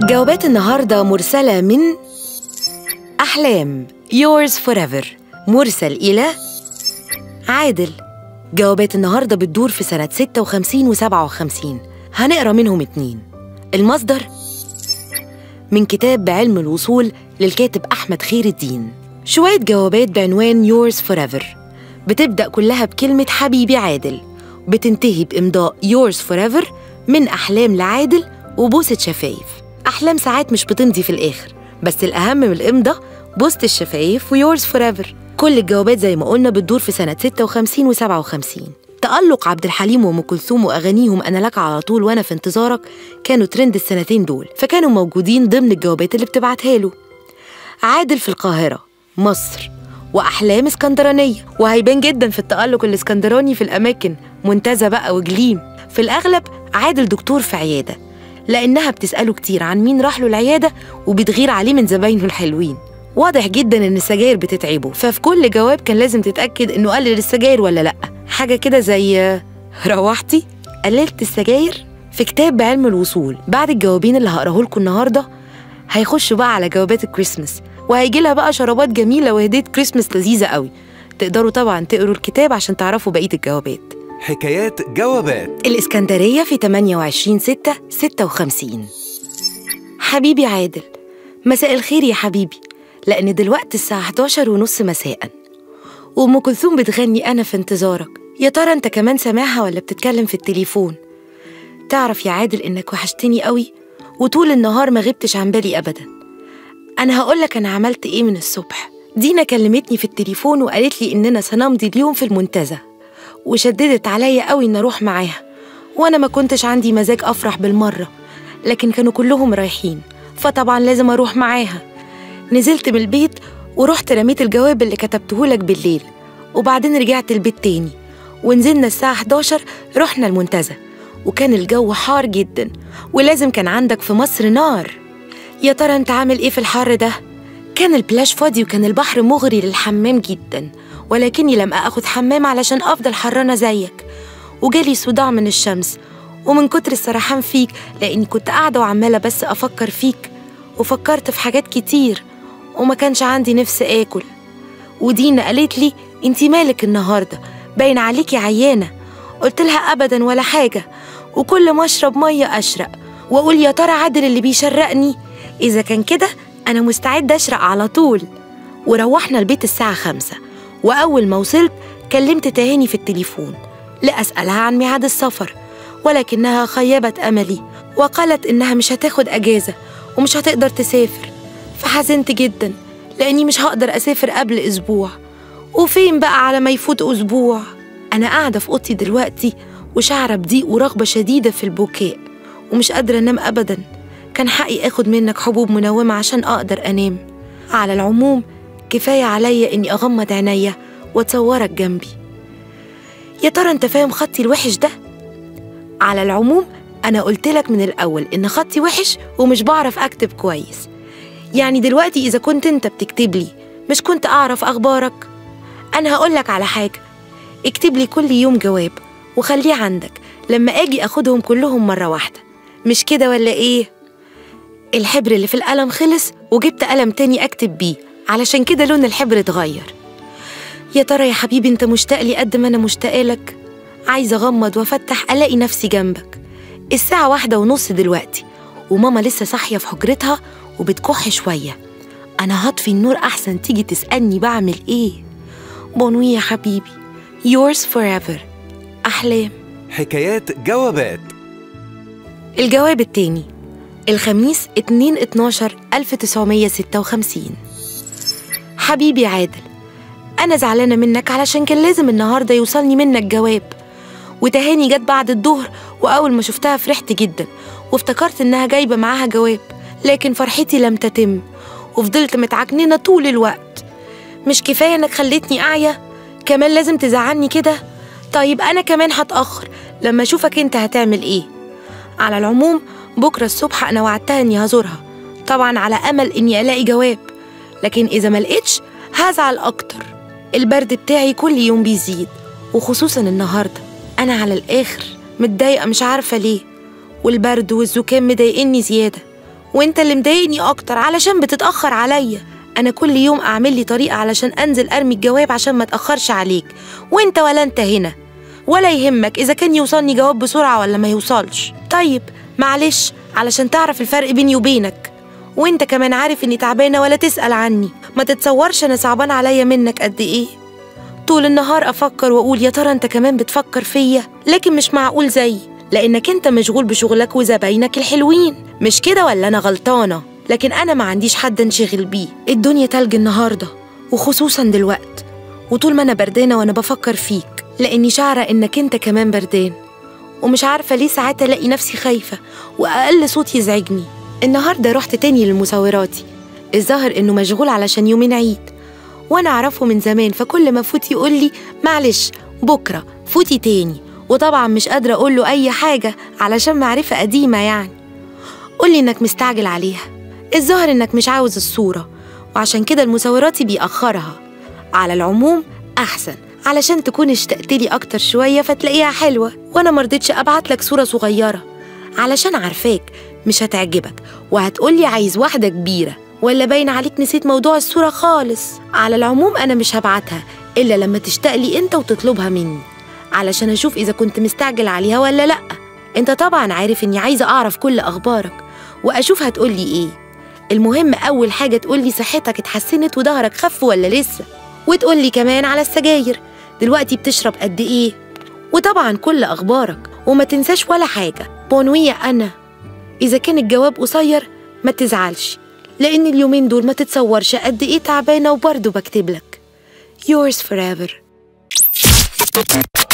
جوابات النهاردة مرسلة من أحلام Yours Forever مرسل إلى عادل جوابات النهاردة بتدور في سنة 56 و 57 هنقرا منهم اتنين المصدر من كتاب بعلم الوصول للكاتب أحمد خير الدين شوية جوابات بعنوان Yours Forever بتبدأ كلها بكلمة حبيبي عادل بتنتهي بإمضاء Yours Forever من أحلام لعادل وبوسة شفايف أحلام ساعات مش بتمضي في الآخر بس الأهم من الإمضة بوسة الشفايف ويورز فوريفر كل الجوابات زي ما قلنا بتدور في سنة 56 و 57 تألق عبد الحليم وأم كلثوم وأغانيهم أنا لك على طول وأنا في انتظارك كانوا ترند السنتين دول فكانوا موجودين ضمن الجوابات اللي بتبعتها له عادل في القاهرة مصر وأحلام اسكندرانية وهيبان جدا في التألق الاسكندراني في الأماكن منتزه بقى وجليم في الأغلب عادل دكتور في عيادة لأنها بتسأله كتير عن مين راح له العيادة وبتغير عليه من زباينه الحلوين واضح جدا إن السجاير بتتعبه ففي كل جواب كان لازم تتأكد إنه قلل السجاير ولا لأ حاجة كده زي روحتي قللت السجاير في كتاب بعلم الوصول بعد الجوابين اللي هقراه لكم النهارده هيخشوا بقى على جوابات الكريسماس وهيجي لها بقى شرابات جميلة وهدية كريسماس لذيذة قوي تقدروا طبعا تقروا الكتاب عشان تعرفوا بقية الجوابات حكايات جوابات الإسكندرية في 28 6 56 حبيبي عادل مساء الخير يا حبيبي لأن دلوقتي الساعة 11 ونص مساء وأم كلثوم بتغني أنا في انتظارك يا ترى أنت كمان سامعها ولا بتتكلم في التليفون تعرف يا عادل إنك وحشتني قوي وطول النهار ما غبتش عن بالي أبدا أنا هقولك أنا عملت إيه من الصبح دينا كلمتني في التليفون وقالت لي إننا سنمضي اليوم في المنتزه وشددت عليا قوي إن أروح معاها وأنا ما كنتش عندي مزاج أفرح بالمرة لكن كانوا كلهم رايحين فطبعا لازم أروح معاها نزلت من البيت ورحت رميت الجواب اللي كتبته لك بالليل وبعدين رجعت البيت تاني ونزلنا الساعة 11 رحنا المنتزه وكان الجو حار جدا ولازم كان عندك في مصر نار يا ترى انت عامل ايه في الحر ده؟ كان البلاش فاضي وكان البحر مغري للحمام جدا ولكني لم أخذ حمام علشان أفضل حرانة زيك وجالي صداع من الشمس ومن كتر السرحان فيك لأني كنت قاعدة وعمالة بس أفكر فيك وفكرت في حاجات كتير وما كانش عندي نفس آكل ودينا قالت لي انتي مالك النهاردة باين عليكي عيانة قلت لها أبدا ولا حاجة وكل ما أشرب مية أشرق وأقول يا ترى عادل اللي بيشرقني إذا كان كده أنا مستعدة أشرق على طول وروحنا البيت الساعة خمسة وأول ما وصلت كلمت تهاني في التليفون لأسألها عن ميعاد السفر ولكنها خيبت أملي وقالت إنها مش هتاخد أجازة ومش هتقدر تسافر فحزنت جدا لأني مش هقدر أسافر قبل أسبوع وفين بقى على ما يفوت أسبوع أنا قاعدة في أوضتي دلوقتي وشعرة بضيق ورغبة شديدة في البكاء ومش قادرة أنام أبدا كان حقي أخد منك حبوب منومة عشان أقدر أنام على العموم كفاية عليا إني أغمض عينيا وأتصورك جنبي يا ترى أنت فاهم خطي الوحش ده؟ على العموم أنا قلت لك من الأول إن خطي وحش ومش بعرف أكتب كويس يعني دلوقتي إذا كنت أنت بتكتب لي مش كنت أعرف أخبارك أنا هقولك على حاجة اكتب لي كل يوم جواب وخليه عندك لما أجي أخدهم كلهم مرة واحدة مش كده ولا إيه؟ الحبر اللي في القلم خلص وجبت قلم تاني أكتب بيه علشان كده لون الحبر اتغير يا ترى يا حبيبي انت مشتاق لي قد ما انا مشتاقه لك عايزه اغمض وافتح الاقي نفسي جنبك الساعه واحدة ونص دلوقتي وماما لسه صاحيه في حجرتها وبتكح شويه انا هطفي النور احسن تيجي تسالني بعمل ايه بونوي يا حبيبي yours forever احلام حكايات جوابات الجواب التاني الخميس 2 12 1956 حبيبي عادل أنا زعلانة منك علشان كان لازم النهاردة يوصلني منك جواب وتهاني جت بعد الظهر وأول ما شفتها فرحت جدا وافتكرت إنها جايبة معاها جواب لكن فرحتي لم تتم وفضلت متعكننة طول الوقت مش كفاية إنك خليتني أعيا كمان لازم تزعلني كده طيب أنا كمان هتأخر لما أشوفك أنت هتعمل إيه على العموم بكرة الصبح أنا وعدتها إني هزورها طبعا على أمل إني ألاقي جواب لكن إذا ما لقيتش هزعل أكتر البرد بتاعي كل يوم بيزيد وخصوصا النهاردة أنا على الآخر متضايقة مش عارفة ليه والبرد والزكام مضايقني زيادة وانت اللي مضايقني اكتر علشان بتتاخر عليا انا كل يوم اعمل لي طريقه علشان انزل ارمي الجواب عشان ما اتاخرش عليك وانت ولا انت هنا ولا يهمك اذا كان يوصلني جواب بسرعه ولا ما يوصلش طيب معلش علشان تعرف الفرق بيني وبينك وانت كمان عارف اني تعبانه ولا تسال عني ما تتصورش انا صعبان عليا منك قد ايه طول النهار افكر واقول يا ترى انت كمان بتفكر فيا لكن مش معقول زيي لانك انت مشغول بشغلك وزباينك الحلوين مش كده ولا انا غلطانه لكن انا ما عنديش حد انشغل بيه الدنيا تلج النهارده وخصوصا دلوقت وطول ما انا بردانه وانا بفكر فيك لاني شعره انك انت كمان بردان ومش عارفه ليه ساعات الاقي نفسي خايفه واقل صوت يزعجني النهارده رحت تاني للمصوراتي الظاهر انه مشغول علشان يومين عيد وانا اعرفه من زمان فكل ما فوت يقول لي معلش بكره فوتي تاني وطبعا مش قادره اقول له اي حاجه علشان معرفه قديمه يعني قولي انك مستعجل عليها الظاهر انك مش عاوز الصوره وعشان كده المصوراتي بيأخرها على العموم احسن علشان تكون اشتقت لي اكتر شويه فتلاقيها حلوه وانا مرضتش ابعت لك صوره صغيره علشان عارفاك مش هتعجبك وهتقولي عايز واحده كبيره ولا باين عليك نسيت موضوع الصوره خالص على العموم انا مش هبعتها الا لما تشتاق لي انت وتطلبها مني علشان اشوف اذا كنت مستعجل عليها ولا لا انت طبعا عارف اني عايزه اعرف كل اخبارك واشوف هتقولي ايه المهم اول حاجه تقولي صحتك اتحسنت وظهرك خف ولا لسه وتقولي كمان على السجاير دلوقتي بتشرب قد ايه وطبعا كل اخبارك وما تنساش ولا حاجه بونوية انا اذا كان الجواب قصير ما تزعلش لان اليومين دول ما تتصورش قد ايه تعبانه وبرضه بكتب لك yours forever